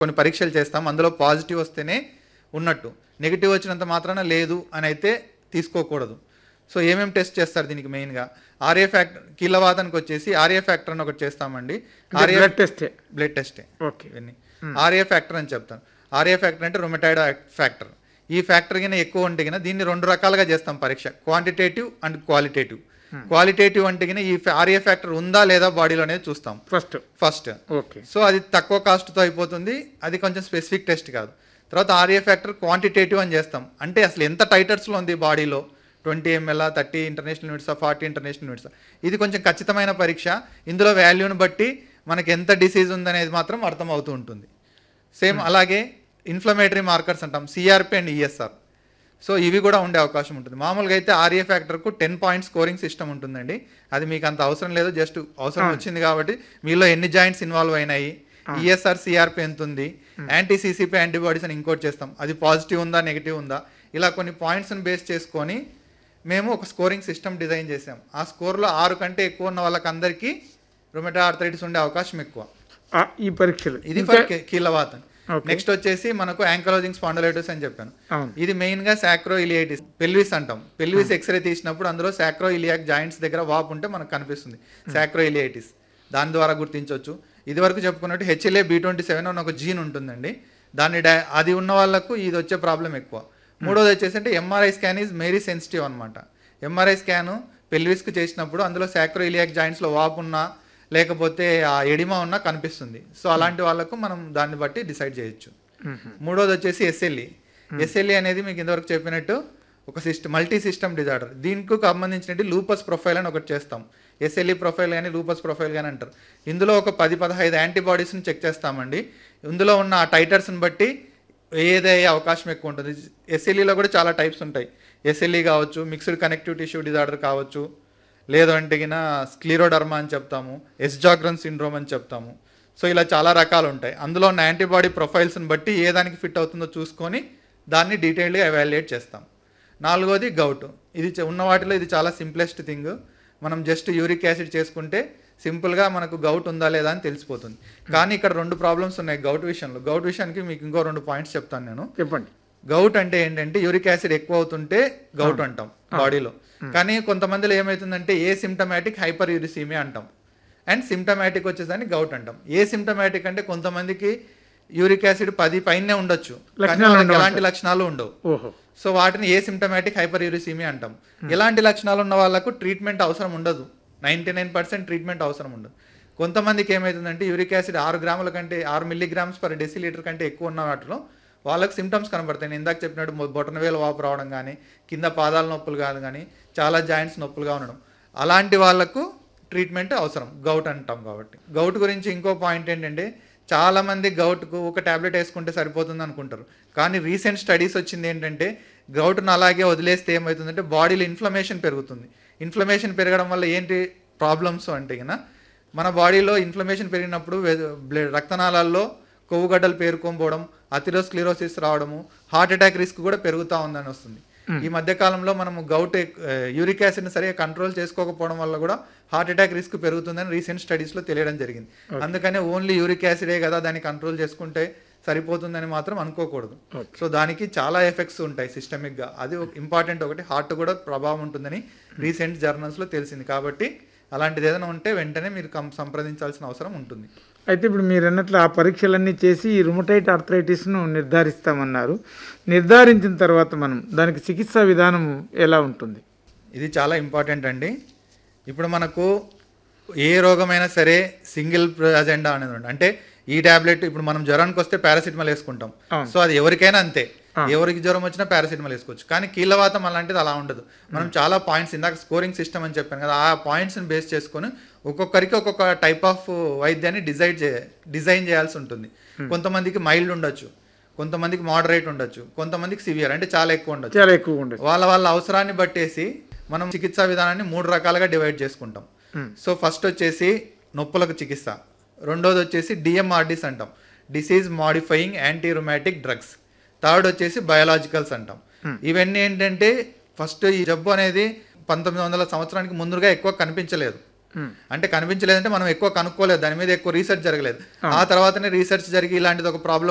కొన్ని పరీక్షలు చేస్తాం అందులో పాజిటివ్ వస్తేనే ఉన్నట్టు నెగిటివ్ వచ్చినంత మాత్రాన లేదు అని అయితే తీసుకోకూడదు సో ఏమేమి టెస్ట్ చేస్తారు దీనికి మెయిన్గా ఆర్ఏ ఫ్యాక్టర్ కీలవాతానికి వచ్చేసి ఆర్ఏ ఫ్యాక్టర్ అని ఒకటి చేస్తామండి ఆర్ఏ బ్లడ్ టెస్టే బ్లడ్ టెస్టే ఓకే ఇవన్నీ ఆర్ఏ ఫ్యాక్టర్ అని చెప్తాను ఆర్ఏ ఫ్యాక్టర్ అంటే రొమటైడ్ ఫ్యాక్టర్ ఈ ఫ్యాక్టర్ కింద ఎక్కువ ఉంటే కింద దీన్ని రెండు రకాలుగా చేస్తాం పరీక్ష క్వాంటిటేటివ్ అండ్ క్వాలిటేటివ్ క్వాలిటేటివ్ అంటే కింద ఈ ఆర్ఏ ఫ్యాక్టర్ ఉందా లేదా బాడీలో అనేది చూస్తాం ఫస్ట్ ఫస్ట్ ఓకే సో అది తక్కువ కాస్ట్తో అయిపోతుంది అది కొంచెం స్పెసిఫిక్ టెస్ట్ కాదు తర్వాత ఆర్ఏ ఫ్యాక్టర్ క్వాంటిటేటివ్ అని చేస్తాం అంటే అసలు ఎంత టైటర్స్లో ఉంది బాడీలో ట్వంటీ ఎంఎల్ థర్టీ ఇంటర్నేషనల్ యూనిట్సా ఫార్టీ ఇంటర్నేషనల్ యూనిట్సా ఇది కొంచెం ఖచ్చితమైన పరీక్ష ఇందులో వాల్యూని బట్టి మనకి ఎంత డిసీజ్ ఉందనేది మాత్రం అర్థం అవుతూ ఉంటుంది సేమ్ అలాగే ఇన్ఫ్లమేటరీ మార్కర్స్ అంటాం సిఆర్పి అండ్ ఈఎస్ఆర్ సో ఇవి కూడా ఉండే అవకాశం ఉంటుంది మామూలుగా అయితే ఆర్ఏ ఫ్యాక్టర్కు టెన్ పాయింట్ స్కోరింగ్ సిస్టమ్ ఉంటుందండి అది మీకు అంత అవసరం లేదు జస్ట్ అవసరం వచ్చింది కాబట్టి మీలో ఎన్ని జాయింట్స్ ఇన్వాల్వ్ అయినాయి ఈఎస్ఆర్ సిఆర్పి ఎంత ఉంది యాంటీ సిసిపి యాంటీబాడీస్ అని ఇంకోటి చేస్తాం అది పాజిటివ్ ఉందా నెగిటివ్ ఉందా ఇలా కొన్ని పాయింట్స్ని బేస్ చేసుకొని మేము ఒక స్కోరింగ్ సిస్టమ్ డిజైన్ చేసాం ఆ స్కోర్లో ఆరు కంటే ఎక్కువ ఉన్న వాళ్ళకందరికీ రొమెటా ఆర్థరైటిస్ ఉండే అవకాశం ఎక్కువ ఆ, ఈ పరీక్షలు ఇది ఫర్ కీలవాతం Okay. నెక్స్ట్ వచ్చేసి మనకు యాంకలోజింగ్ స్పాండలైటిస్ అని చెప్పాను అవును ఇది మెయిన్ గా సాక్రో ఇలియైటిస్ పెల్విస్ అంటాం పెల్విస్ ఎక్స్రే తీసినప్పుడు అందులో సాక్రో ఇలియాక్ జాయింట్స్ దగ్గర వాపు ఉంటే మనకు కనిపిస్తుంది సాక్రో ఇలియైటిస్ దాని ద్వారా గుర్తించవచ్చు ఇది వరకు చెప్పుకున్నట్టు హెచ్ఎల్ఏ బి ట్వంటీ సెవెన్ అని ఒక జీన్ ఉంటుందండి దాన్ని డై అది ఉన్న వాళ్ళకు ఇది వచ్చే ప్రాబ్లం ఎక్కువ మూడోది వచ్చేసి అంటే MRI scan is very sensitive అనమాట ఎంఆర్ఐ స్కాన్ పెల్విస్కి చేసినప్పుడు అందులో సాక్రో ఇలియాక్ జాయింట్స్లో వాపు ఉన్నా లేకపోతే ఆ ఎడిమా ఉన్నా కనిపిస్తుంది సో అలాంటి వాళ్ళకు మనం దాన్ని బట్టి డిసైడ్ చేయొచ్చు మ్మ్. మూడోది వచ్చేసి ఎస్ఎల్ఈ ఎస్ఎల్ఈ అనేది మీకు ఇంతవరకు చెప్పినట్టు ఒక సిస్టమ్ మల్టీ సిస్టమ్ డిజార్డర్ దీనికి సంబంధించినట్టు లూపస్ ప్రొఫైల్ అని ఒకటి చేస్తాం ఎస్ఎల్ఈ ప్రొఫైల్ కానీ లూపస్ ప్రొఫైల్ కానీ అంటారు ఇందులో ఒక పది పదహైదు యాంటీబాడీస్ని చెక్ చేస్తామండి ఇందులో ఉన్న ఆ టైటర్స్ని బట్టి ఏదే అవకాశం ఎక్కువ ఉంటుంది ఎస్ఎల్ఈలో కూడా చాలా టైప్స్ ఉంటాయి ఎస్ఎల్ఈ కావచ్చు మిక్స్డ్ కనెక్టివ్ టిష్యూ డిజార్డర్ కావచ్చు లేదు అంటే గిన స్క్లీరోడర్మా అని చెప్తాము ఎస్జాగ్రన్ సిండ్రోమ్ అని చెప్తాము సో ఇలా చాలా రకాలు ఉంటాయి అందులో ఉన్న యాంటీబాడీ ప్రొఫైల్స్ని బట్టి ఏ దానికి ఫిట్ అవుతుందో చూసుకొని దాన్ని డీటెయిల్డ్గా ఎవాల్యుయేట్ చేస్తాం నాలుగోది గౌట్ ఇది చ- ఉన్న వాటిలో ఇది చాలా సింప్లెస్ట్ థింగ్ మనం జస్ట్ యూరిక్ యాసిడ్ చేసుకుంటే సింపుల్గా మనకు గౌట్ ఉందా లేదా అని తెలిసిపోతుంది కానీ ఇక్కడ రెండు ప్రాబ్లమ్స్ ఉన్నాయి గౌట్ విషయంలో గౌట్ విషయానికి మీకు ఇంకో రెండు పాయింట్స్ చెప్తాను నేను చెప్పండి గౌట్ అంటే ఏంటంటే యూరిక్ యాసిడ్ ఎక్కువ అవుతుంటే గౌట్ అంటాం బాడీలో కానీ కొంతమందిలో ఏమవుతుందంటే ఏ సిమ్టమాటిక్ హైపర్ యూరిసీమియా అంటాం అండ్ సిమ్టమాటిక్ వచ్చేసరికి గౌట్ అంటాం ఏ సిమ్టమాటిక్ అంటే కొంతమందికి యూరిక్ యాసిడ్ పది పైనే ఉండొచ్చు కానీ లక్షణాలు వాళ్ళకి ఉండవు ఎలాంటి లక్షణాలు ఉండవు ఓహో సో వాటిని ఏ సిమ్టమాటిక్ హైపర్ యూరిసీమియా అంటాం ఎలాంటి లక్షణాలు ఉన్న వాళ్ళకు ట్రీట్మెంట్ అవసరం ఉండదు నైంటీ నైన్ పర్సెంట్ ట్రీట్మెంట్ అవసరం ఉండదు కొంతమందికి ఏమవుతుందంటే యూరిక్ యాసిడ్ ఆరు గ్రాముల కంటే ఆరు మిల్లీగ్రామ్స్ పర్ డెసిలీటర్ కంటే ఎక్కువ ఉన్న వాటిలో వాళ్ళకి సిమ్టమ్స్ కనబడతాయి నేను ఇందాక చెప్పినట్టు మొ- బొటనవేలు వాపు రావడం కానీ కింద పాదాల నొప్పులు కాదు కానీ చాలా జాయింట్స్ నొప్పులుగా ఉండడం అలాంటి వాళ్ళకు ట్రీట్మెంట్ అవసరం గౌట్ అంటాం కాబట్టి గౌట్ గురించి ఇంకో పాయింట్ ఏంటంటే చాలా మంది గౌట్కు ఒక టాబ్లెట్ వేసుకుంటే సరిపోతుంది అనుకుంటారు కానీ రీసెంట్ స్టడీస్ వచ్చింది ఏంటంటే గౌట్ను అలాగే వదిలేస్తే ఏమవుతుందంటే బాడీలో ఇన్ఫ్లమేషన్ పెరుగుతుంది ఇన్ఫ్లమేషన్ పెరగడం వల్ల ఏంటి ప్రాబ్లమ్స్ అంటే గిన మన బాడీలో ఇన్ఫ్లమేషన్ పెరిగినప్పుడు వె- బ్లడ్ రక్తనాళాల్లో కొవ్వుగడ్డలు పేరుకోకపోవడం అథిరోస్క్లిరోసిస్ రావడము హార్ట్ అటాక్ రిస్క్ కూడా పెరుగుతూ ఉందని వస్తుంది ఈ మధ్య కాలంలో మనము గౌట్ యూరిక్ యాసిడ్ని సరిగా కంట్రోల్ చేసుకోకపోవడం వల్ల కూడా హార్ట్ అటాక్ రిస్క్ పెరుగుతుందని రీసెంట్ స్టడీస్లో తెలియడం జరిగింది అందుకనే ఓన్లీ యూరిక్ యాసిడే కదా దాన్ని కంట్రోల్ చేసుకుంటే సరిపోతుందని మాత్రం అనుకోకూడదు Okay. సో దానికి చాలా ఎఫెక్ట్స్ ఉంటాయి సిస్టమిక్గా అది ఇంపార్టెంట్ ఒకటి హార్ట్ కూడా ప్రభావం ఉంటుందని రీసెంట్ జర్నల్స్లో తెలిసింది కాబట్టి అలాంటిది ఏదైనా ఉంటే వెంటనే మీరు కం- సంప్రదించాల్సిన అవసరం ఉంటుంది అయితే ఇప్పుడు మీరు అన్నట్లు ఆ పరీక్షలన్నీ చేసి ఈ రుమటైట్ ఆర్థరైటిస్ను నిర్ధారిస్తామన్నారు నిర్ధారించిన తర్వాత మనం దానికి చికిత్సా విధానం ఎలా ఉంటుంది ఇది చాలా ఇంపార్టెంట్ అండి ఇప్పుడు మనకు ఏ రోగమైనా సరే సింగిల్ అజెండా అనేది ఉంది అంటే ఈ టాబ్లెట్ ఇప్పుడు మనం జ్వరానికి వస్తే పారాసిటమాల్ వేసుకుంటాం అవును. సో అది ఎవరికైనా అంతే ఎవరికి జ్వరం వచ్చినా పారాసిటమాల్ వేసుకోవచ్చు కానీ కీళ్ళవాతం అలాంటిది అలా ఉండదు మనం చాలా పాయింట్స్ ఇందాక స్కోరింగ్ సిస్టమ్ అని చెప్పాను కదా ఆ పాయింట్స్ని బేస్ చేసుకొని ఒక్కొక్కరికి ఒక్కొక్క టైప్ ఆఫ్ వైద్యాన్ని డిజైడ్ చే డిజైన్ చేయాల్సి ఉంటుంది కొంతమందికి మైల్డ్ ఉండొచ్చు కొంతమందికి మోడరేట్ ఉండొచ్చు కొంతమందికి సివియర్ అంటే చాలా ఎక్కువ ఉండొచ్చు చాలా ఎక్కువ ఉండదు వాళ్ళ వాళ్ళ అవసరాన్ని బట్టేసి మనం చికిత్సా విధానాన్ని మూడు రకాలుగా డివైడ్ చేసుకుంటాం సో ఫస్ట్ వచ్చేసి నొప్పులకు చికిత్స రెండోది వచ్చేసి డిఎంఆర్డిస్ అంటాం disease modifying anti rheumatic drugs third వచ్చేసి బయోలాజికల్స్ అంటాం ఇవన్నీ ఏంటంటే ఫస్ట్ ఈ జబ్బు అనేది పంతొమ్మిది వందల సంవత్సరానికి ముందుగా ఎక్కువ కనిపించలేదు అంటే కనిపించలేదంటే మనం ఎక్కువ కనుక్కోలేదు దాని మీద ఎక్కువ రీసెర్చ్ జరగలేదు ఆ తర్వాతనే రీసెర్చ్ జరిగి ఇలాంటిది ఒక ప్రాబ్లం